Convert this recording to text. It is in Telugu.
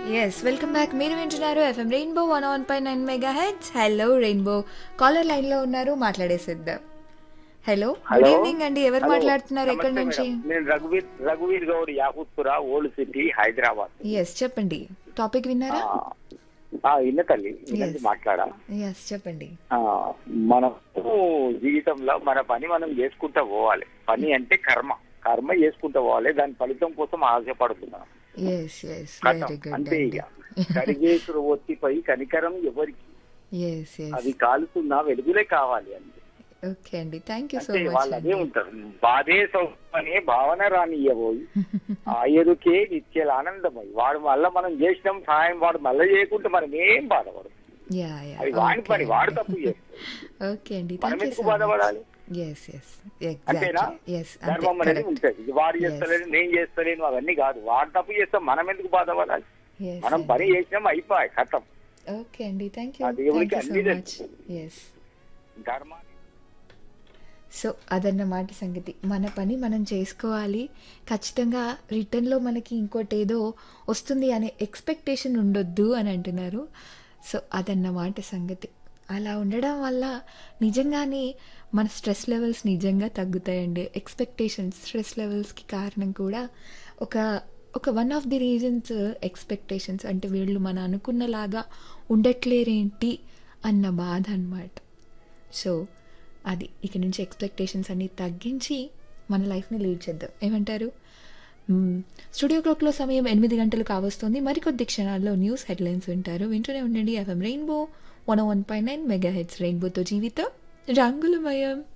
ఎస్ వెల్కమ్ బ్యాక్ మీరు వింటున్నారు ఎఫ్ఎం రెయిన్బో వన్ వన్ పై nine mega heads hello rainbow caller line లో ఉన్నారు మాట్లాడేసిద్దాం హలో గుడ్ హలో. ఈవినింగ్ అండి ఎవరు హలో. మాట్లాడుతున్నారు ఎక్కడి నమస్తే నుంచి మేడం. నేను రఘువీర్ రఘువీర్ Goud యాహూత్పుర old city Hyderabad yes చెప్పండి టాపిక్ విన్నారా ఆ, ఆ, ఇన్న తల్లి ఇన్నది Yes. మాట్లాడా ఎస్ చెప్పండి ఆ, మనం జీవితంలో మన పని మనం చేసుకుంటా పోవాలి పని అంటే కర్మ కర్మ చేసుకుంటా పోవాలి దాని ఫలితం కోసం ఆశపడుతున్నాం ఎస్ ఎస్ కథ వెరీ గుడ్ అంతే అండి ఇక కరిగేసుడు ఒత్తిపై కనికరం ఎవరికి ఎస్ ఎస్ అది కాలుతున్నా వెలుగులే కావాలి అంతే ఓకే అండి థ్యాంక్ యూ సో అంటే మచ్ వాళ్ళు అదే అండి ఉంటారు బాధే సౌఖ్యం అనే భావన రానియబోయి ఆ ఎరుకే నిత్యల ఆనందమై వాడు మళ్ళీ మనం చేసినాం సాయం వాడు మళ్ళీ చేయకుంటే మనం ఏం బాధపడదు యా యా అది వాడి పని వాడు తప్పు చేస్తాడు ఓకే అండి మనం థ్యాంక్ యూ ఎందుకు సో బాధపడాలి ఎస్ ఎస్ అంతేనా ఎగ్జాక్ట్లీ ఎస్ అంతే ధర్మం అనేది కరెక్ట్ ఉంటుంది ఇది వాడు చేస్తలేను నేను చేస్తలేను అవన్నీ కాదు వాడు తప్పు చేస్తాం మనం ఎందుకు బాధపడాలి ఎస్ మనం పని చేసినాం అయిపోయి కథం ఓకే అండి థ్యాంక్ యూ ఆ దేవుడికి థ్యాంక్ యూ అన్నీ సో మచ్ తెలుసు. ఎస్ ధర్మాన్ని సో అదన్నమాట సంగతి మన పని మనం చేసుకోవాలి ఖచ్చితంగా రిటర్న్లో మనకి ఇంకోటి ఏదో వస్తుంది అనే ఎక్స్పెక్టేషన్ ఉండొద్దు అని అంటున్నారు సో అదన్నమాట సంగతి అలా ఉండడం వల్ల నిజంగానే మన స్ట్రెస్ లెవెల్స్ నిజంగా తగ్గుతాయండి ఎక్స్పెక్టేషన్స్ స్ట్రెస్ లెవెల్స్కి కారణం కూడా ఒక ఒక one of the reasons expectations అంటే వీళ్ళు మన అనుకున్నలాగా ఉండట్లేరేంటి అన్న బాధ అన్నమాట సో అది ఇక నుంచి ఎక్స్పెక్టేషన్స్ అన్ని తగ్గించి మన లైఫ్ని లీడ్ చేద్దాం ఏమంటారు మ్మ్. స్టూడియో క్లాక్లో సమయం ఎనిమిది గంటలు కావస్తుంది మరికొద్ది క్షణాల్లో న్యూస్ హెడ్లైన్స్ వింటారు వింటూనే ఉండండి ఎఫ్ఎం రెయిన్బో వన్ వన్ పై నైన్ మెగా హెడ్స్ రెయిన్బోతో జీవితం రంగులమయం